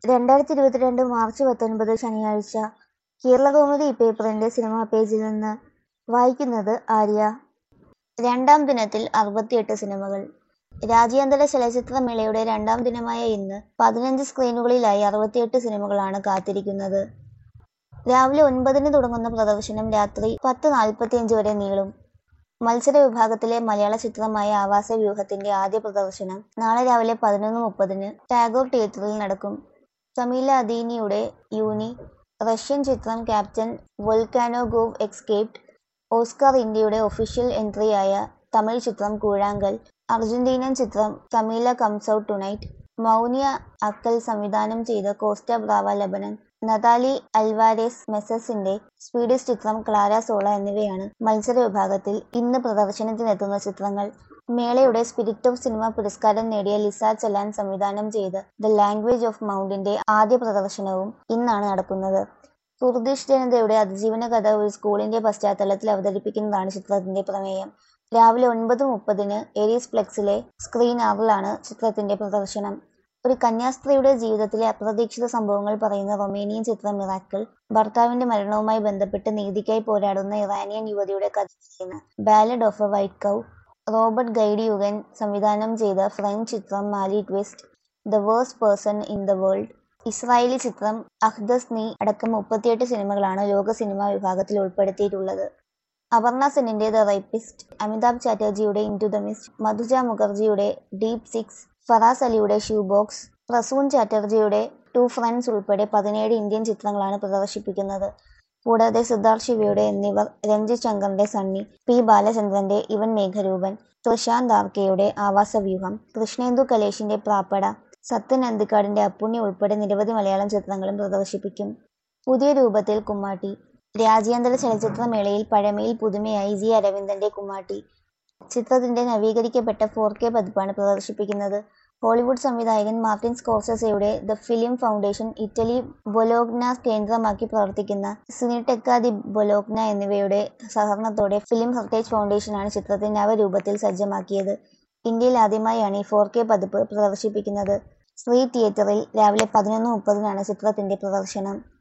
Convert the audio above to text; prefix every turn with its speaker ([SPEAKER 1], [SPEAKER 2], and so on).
[SPEAKER 1] രണ്ടായിരത്തി ഇരുപത്തിരണ്ട് മാർച്ച് പത്തൊൻപത് ശനിയാഴ്ച കേരളകൗമുദി പേപ്പറിന്റെ സിനിമാ പേജിൽ നിന്ന് വായിക്കുന്നത് ആര്യ രണ്ടാം ദിനത്തിൽ അറുപത്തിയെട്ട് സിനിമകൾ രാജ്യാന്തര ചലച്ചിത്രമേളയുടെ രണ്ടാം ദിനമായ ഇന്ന് പതിനഞ്ച് സ്ക്രീനുകളിലായി അറുപത്തിയെട്ട് സിനിമകളാണ് കാത്തിരിക്കുന്നത് രാവിലെ ഒൻപതിന് തുടങ്ങുന്ന പ്രദർശനം രാത്രി പത്ത് നാൽപ്പത്തിയഞ്ച് വരെ നീളും മത്സര വിഭാഗത്തിലെ മലയാള ചിത്രമായ ആവാസവ്യൂഹത്തിന്റെ ആദ്യ പ്രദർശനം നാളെ രാവിലെ പതിനൊന്ന് മുപ്പതിന് ടാഗോർ തിയേറ്ററിൽ നടക്കും സമീല അദീനിയുടെ യൂനി റഷ്യൻ ചിത്രം ക്യാപ്റ്റൻ വൊൽക്കാനോഗോവ് എക്സ്കേപ്ഡ് ഓസ്കാർ ഇന്ത്യയുടെ ഒഫീഷ്യൽ എൻട്രിയായ തമിഴ് ചിത്രം കൂഴാങ്കൽ അർജന്റീനൻ ചിത്രം Camila comes out tonight Mounia Akl സംവിധാനം ചെയ്ത Costa Brava Lebanon Natalie Alvarez മെസസിന്റെ സ്വീഡിഷ് ചിത്രം ക്ലാര സോള എന്നിവയാണ് മത്സര വിഭാഗത്തിൽ ഇന്ന് പ്രദർശനത്തിനെത്തുന്ന ചിത്രങ്ങൾ മേളയുടെ സ്പിരിറ്റ് ഓഫ് സിനിമ പുരസ്കാരം നേടിയ ലിസ ചലാൻ സംവിധാനം ചെയ്ത് ദ ലാംഗ്വേജ് ഓഫ് മൗണ്ടിന്റെ ആദ്യ പ്രദർശനവും ഇന്നാണ് നടക്കുന്നത് കുർദിഷ് ജനതയുടെ അതിജീവന കഥ ഒരു സ്കൂളിന്റെ പശ്ചാത്തലത്തിൽ അവതരിപ്പിക്കുന്നതാണ് ചിത്രത്തിന്റെ പ്രമേയം രാവിലെ ഒൻപത് മുപ്പതിന് എരീസ് ഫ്ലെക്സിലെ സ്ക്രീൻ ആറിലാണ് ചിത്രത്തിന്റെ പ്രദർശനം ഒരു കന്യാസ്ത്രീയുടെ ജീവിതത്തിലെ അപ്രതീക്ഷിത സംഭവങ്ങൾ പറയുന്ന റൊമേനിയൻ ചിത്രം മിറാക്കിൾ ഭർത്താവിന്റെ മരണവുമായി ബന്ധപ്പെട്ട് നീതിക്കായി പോരാടുന്ന ഇറാനിയൻ യുവതിയുടെ കഥ പറയുന്ന ballad of a white cow Robert ഗൈഡിയുഗൻ സംവിധാനം ചെയ്ത ഫ്രഞ്ച് ചിത്രം Mali twist the worst person in the world Israeli ചിത്രം അഹ്ദസ് നീ അടക്കം മുപ്പത്തിയെട്ട് സിനിമകളാണ് ലോക സിനിമാ വിഭാഗത്തിൽ ഉൾപ്പെടുത്തിയിട്ടുള്ളത് അപർണ സെന്നിന്റെ ദ റൈപ്പിസ്റ്റ് അമിതാഭ് ചാറ്റർജിയുടെ ഇൻറ്റു ദ മിസ്റ്റ് മധുജ മുഖർജിയുടെ ഡീപ് സിക്സ് ഫറാസ് അലിയുടെ ഷൂ ബോക്സ് പ്രസൂൺ ചാറ്റർജിയുടെ ടു ഫ്രണ്ട്സ് ഉൾപ്പെടെ പതിനേഴ് ഇന്ത്യൻ ചിത്രങ്ങളാണ് പ്രദർശിപ്പിക്കുന്നത് കൂടാതെ സിദ്ധാർത്ഥ് ശിവയുടെ എന്നിവർ രഞ്ജിത് ശങ്കറിന്റെ സണ്ണി പി ബാലചന്ദ്രന്റെ ഇവൻ മേഘരൂപൻ പ്രശാന്ത് ആർക്കെയുടെ ആവാസവ്യൂഹം കൃഷ്ണേന്ദു കലേഷിന്റെ പ്രാപ്പട സത്യൻ അന്തിക്കാടിന്റെ അപ്പുണ്ണി ഉൾപ്പെടെ നിരവധി മലയാളം ചിത്രങ്ങളും പ്രദർശിപ്പിക്കും പുതിയ രൂപത്തിൽ കുമ്മാട്ടി രാജ്യാന്തര ചലച്ചിത്രമേളയിൽ പഴമയിൽ പുതുമയായി ജി അരവിന്ദന്റെ കുമ്മാട്ടി ചിത്രത്തിന്റെ നവീകരിക്കപ്പെട്ട ഫോർ കെ പതിപ്പാണ് പ്രദർശിപ്പിക്കുന്നത് ഹോളിവുഡ് സംവിധായകൻ മാർട്ടിൻ സ്കോർസസയുടെ the film foundation Italy Bologna കേന്ദ്രമാക്കി പ്രവർത്തിക്കുന്ന സിനിടെക്ക ദി ബൊലോഗ്ന എന്നിവയുടെ സഹകരണത്തോടെ ഫിലിം ഹെറിറ്റേജ് ഫൗണ്ടേഷനാണ് ചിത്രത്തെ നവരൂപത്തിൽ സജ്ജമാക്കിയത് ഇന്ത്യയിൽ ആദ്യമായാണ് ഈ ഫോർ കെ പതിപ്പ് പ്രദർശിപ്പിക്കുന്നത് ശ്രീ തിയേറ്ററിൽ രാവിലെ പതിനൊന്ന് മുപ്പതിനാണ് ചിത്രത്തിന്റെ പ്രദർശനം